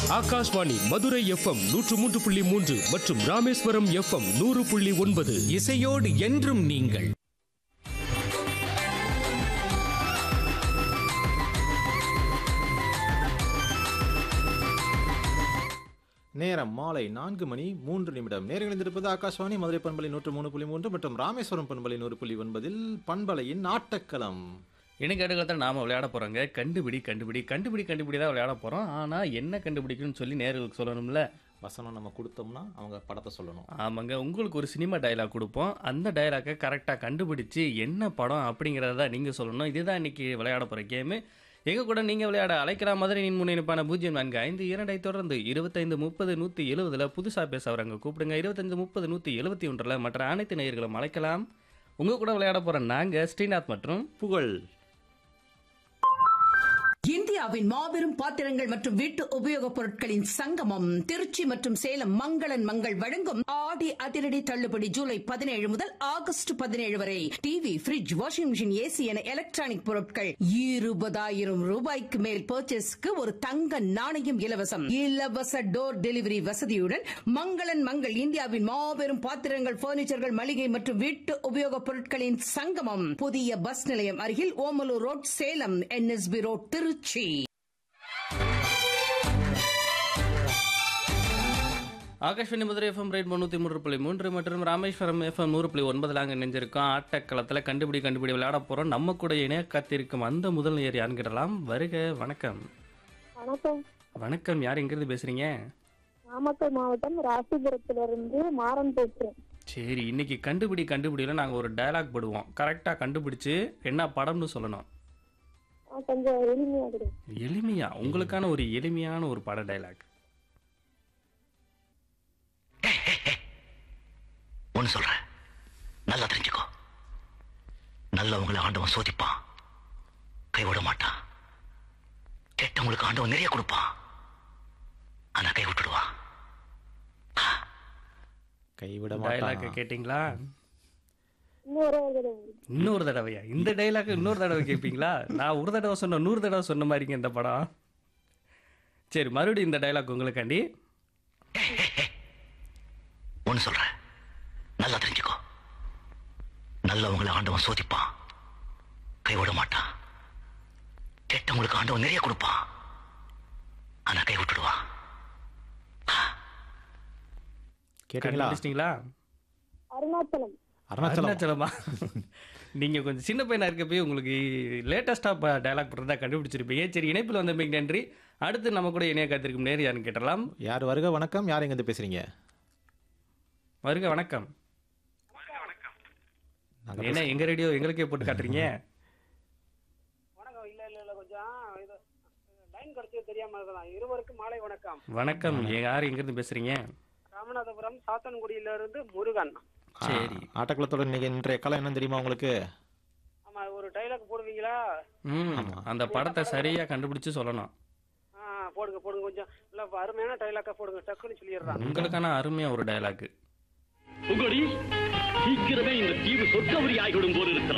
Akashvani Madurai FM நூற்று மூன்று புள்ளி மூன்று மற்றும் ராமேஸ்வரம் எஃப்எம் நூறு புள்ளி ஒன்பது இசையோடு என்றும் நீங்கள் நேரம் மாலை நான்கு மணி மூன்று நிமிடம் நேரங்களிந்திருப்பது ஆகாஷ்வாணி மதுரை பண்பலை நூற்று மூணு புள்ளி மூன்று மற்றும் ராமேஸ்வரம் பண்பலை நூறு புள்ளி ஒன்பதில் பண்பலையின் ஆட்டக்களம் இணைக்கடுகளத்தில் நாம விளையாட போறோங்க கண்டுபிடி கண்டுபிடி கண்டுபிடி கண்டுபிடி தான் விளையாட போறோம் ஆனா என்ன கண்டுபிடிக்கணும்னு சொல்லி நேர்களுக்கு சொல்லணும்ல வசனம் நம்ம கொடுத்தோம்னா அவங்க படத்தை சொல்லணும் ஆமாங்க உங்களுக்கு ஒரு சினிமா டயலாக் கொடுப்போம் அந்த டயலாக்கை கரெக்டாக கண்டுபிடிச்சு என்ன படம் அப்படிங்கிறத தான் நீங்கள் சொல்லணும் இதுதான் இன்னைக்கு விளையாட போகிற கேமு எங்க கூட நீங்கள் விளையாட அழைக்கலாம் மதுரை நின் முன்னிப்பான பூஜ்ஜியம் நான்கு ஐந்து இரண்டை தொடர்ந்து இருபத்தைந்து முப்பது நூற்றி எழுபதில் புதுசாக பேசுகிறவங்க கூப்பிடுங்க இருபத்தஞ்சு முப்பது நூற்றி எழுபத்தி ஒன்றில் மற்ற அனைத்து நேயர்களும் அழைக்கலாம் உங்கள் கூட விளையாட போகிற நாங்கள் ஸ்ரீநாத் மற்றும் புகழ் இந்தியாவின் மாபெரும் பாத்திரங்கள் மற்றும் வீட்டு உபயோகப் பொருட்களின் சங்கமம் திருச்சி மற்றும் சேலம் மங்களன் மங்கள் வழங்கும் ஆடி அதிரடி தள்ளுபடி ஜூலை பதினேழு முதல் ஆகஸ்ட் பதினேழு வரை TV fridge washing machine AC என எலக்ட்ரானிக் பொருட்கள் இருபதாயிரம் ரூபாய்க்கு மேல் பர்ச்சேஸ்க்கு ஒரு தங்க நாணயம் இலவசம் இலவச டோர் டெலிவரி வசதியுடன் மங்களன் மங்கள் இந்தியாவின் மாபெரும் பாத்திரங்கள் பர்னிச்சர்கள் மளிகை மற்றும் வீட்டு உபயோகப் பொருட்களின் சங்கமம் புதிய பஸ் நிலையம் அருகில் Omalur road Salem N S B road Tiruchi Akashvani Madurai FM ரேட் முந்நூற்றி மூன்று புள்ளி மூன்று மற்றும் ராமேஸ்வரம் எஃப்எம் நூறு புள்ளி ஒன்பதுல அங்கே நெஞ்சிருக்கோம் ஆட்டக்களத்தில் கண்டுபிடி கண்டுபிடி விளையாட போகிறோம் நம்ம கூட இணைய காத்திருக்கும் அந்த முதல் நேர் யாருன்னு கேட்டலாம் வருக வணக்கம் வணக்கம் வணக்கம் யார் எங்கிருந்து பேசுறீங்க நாமக்கல் மாவட்டம் ராசிபுரத்திலிருந்து மாறன் பேசுறேன் சரி இன்னைக்கு கண்டுபிடி கண்டுபிடியில் நாங்கள் ஒரு டயலாக் போடுவோம் கரெக்டாக கண்டுபிடிச்சு என்ன படம்னு சொல்லணும் ஆ, கொஞ்சம் எளிமையா கொடுங்க எளிமையா உங்களுக்கான ஒரு எளிமையான ஒரு பட டயலாக் ஒன்று சொல்றேன் நல்லா தெரிஞ்சுக்கோ நல்லவங்களை ஆண்டவன் சோதிப்பான் கைவிட மாட்டான் கெட்டவங்களுக்கு ஆண்டவன் நிறைய கொடுப்பான் ஆனா கை விட்டுடுவான் கைவிட டயலாக்கை மாட்டான் கேட்டிங்களா இன்னொரு ஒரு தடவை. இன்னொரு தடவையா இந்த டைலாக் இன்னொரு தடவை கேட்பீங்களா நான் ஒரு தடவை சொன்ன நூறு தடவை சொன்ன மாதிரிங்க இந்த படம் சரி மறுபடியும் இந்த டைலாக் உங்களுக்காண்டி ஒன்று சொல்றேன் நல்லா தெரிஞ்சுக்கோ நல்லவங்களை ஆண்டவன் சோதிப்பான் கைவிட மாட்டான் கெட்டவங்களுக்கு ஆண்டவன் நிறைய கொடுப்பான் ஆனா கை விட்டுடுவான் கேட்டீங்களா கண்டுபிடிச்சிட்டீங்களா அருணாச்சலம் அருணாச்சலம் அருணாச்சலமா நீங்க கொஞ்சம் சின்ன பையனா இருக்கப்பயே உங்களுக்கு லேட்டஸ்டா டைலாக் போடுறதா கண்டுபிடிச்சிருப்பீங்க சரி இணைப்பில் வந்தமைக்கு நன்றி அடுத்து நம்ம கூட இணைய காத்திருக்கும் நேர் யாருன்னு கேட்டலாம் யார் வருக வணக்கம் யார் எங்க பேசுறீங்க வருக வணக்கம் நாங்க என்ன எங்க ரேடியோ எங்களுக்கே போட்டு காட்டுறீங்க வணக்கம் இல்ல இல்ல இல்ல கொஞ்சம் இது லைன் கிடைச்சது தெரியாம இருக்கலாம் இருவருக்கும் மாலை வணக்கம் வணக்கம் யார் எங்கிருந்து பேசுறீங்க ராமநாதபுரம் சாத்தன்குடியில இருந்து முருகன் சரி ஆட்டக்குளத்தோட நீங்க இன்றைய கலை என்ன தெரியுமா உங்களுக்கு ஆமா ஒரு டைலாக் போடுவீங்களா ம் அந்த படத்தை சரியா கண்டுபிடிச்சு சொல்லணும் ஆ போடுங்க போடுங்க கொஞ்சம் இல்ல அருமையான டைலாக்கா போடுங்க டக்குன்னு சொல்லிடுறான் உங்களுக்கான அருமையா ஒரு டயலாக் புகழி சீக்கிரமே இந்த தீவு சொர்க்கவரி ஆகிவிடும் போல் இருக்கிறது